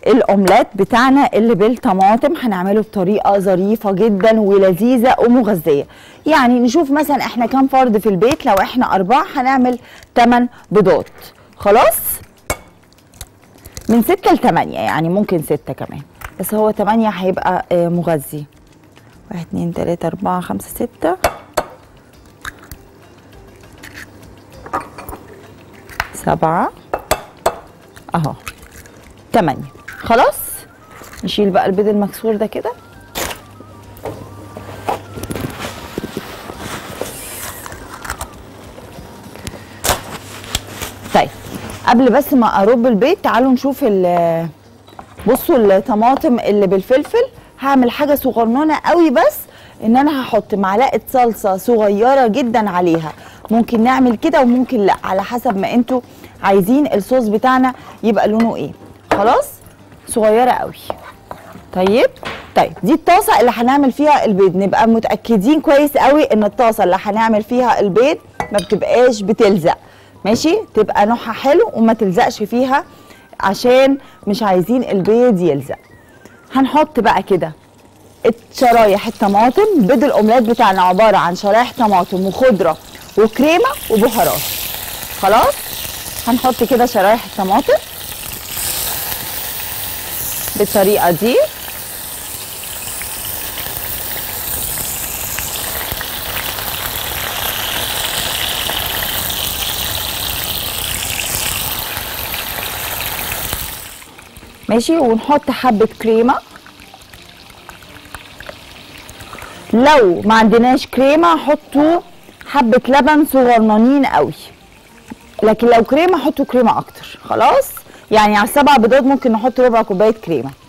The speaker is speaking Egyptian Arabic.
الاومليت بتاعنا اللي بالطماطم هنعمله بطريقه ظريفه جدا ولذيذه ومغذيه يعني نشوف مثلا احنا كام فرد في البيت لو احنا اربعه هنعمل 8 بيضات خلاص من 6 ل 8 يعني ممكن 6 كمان بس هو 8 هيبقى آه، مغذي 1 2 3 4 5 6 سبعة اهو تمانية خلاص نشيل بقى البيض المكسور ده كده طيب قبل بس ما ارب البيض تعالوا نشوف ال بصوا الطماطم اللي بالفلفل هعمل حاجه صغننه قوي بس ان انا هحط معلقه صلصه صغيره جدا عليها ممكن نعمل كده وممكن لا على حسب ما انتوا عايزين الصوص بتاعنا يبقى لونه ايه خلاص صغيره قوي طيب طيب دي الطاسه اللي هنعمل فيها البيض نبقى متاكدين كويس قوي ان الطاسه اللي هنعمل فيها البيض ما بتبقاش بتلزق ماشي تبقى نوعها حلو وما تلزقش فيها عشان مش عايزين البيض يلزق هنحط بقى كده شرايح الطماطم بيض الاومليت بتاعنا عباره عن شرايح طماطم وخضره وكريمه وبهارات خلاص هنحط كده شرايح الطماطم بالطريقه دي ماشي ونحط حبه كريمه لو ما عندناش كريمه حطوا حبه لبن صغننين قوي لكن لو كريمه حطوا كريمه اكتر خلاص يعني على السبع بيضات ممكن نحط ربع كوبايه كريمه